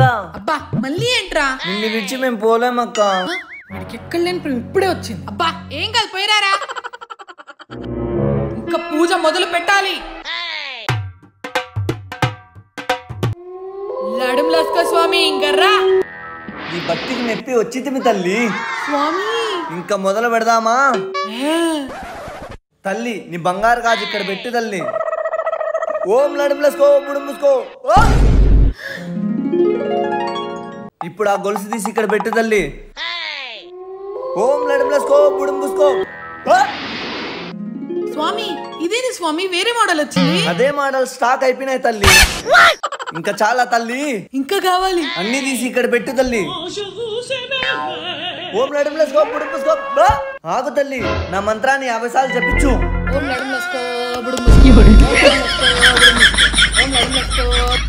అబ్బా మళ్ళీ ఏంట్రా నిన్ను విడిచి మేము పోలేమక్క వాడికి ఎక్కడ లేని ప్రేమ ఇప్పుడే వచ్చింది అబ్బా ఏం కాదు పోయిరారా ఇంకా పూజ మొదలు పెట్టాలి లడుం లస్క స్వామి ఇంకర్రా నీ భక్తికి మెప్పి వచ్చింది తల్లి స్వామి ఇంకా మొదలు పెడదామా ఏ, తల్లి నీ బంగారు గాజు ఇక్కడ పెట్టు తల్లి ఓం నడుములసుకో బుడుముసుకో ఇప్పుడు ఆ గొలుసు తీసి ఇక్కడ పెట్టు తల్లి ఓం నడుములసుకో బుడుముసుకో స్వామి ఇదేని స్వామి వేరే మోడల్ వచ్చింది అదే మోడల్ స్టాక్ అయిపోయినాయి తల్లి ఇంకా చాలా తల్లి ఇంకా కావాలి అన్ని తీసి ఇక్కడ పెట్టు తల్లి ఓం నడుములసుకో బుడుముసుకో ఆగు తల్లి నా మంత్రాన్ని యాభై సార్లు చెప్పించు ఓం లడుం లస్కో బుడుం ముస్కి. ఓం లడుం లస్కో, బుడుం ముస్కి. ఓం లడుం లస్కో,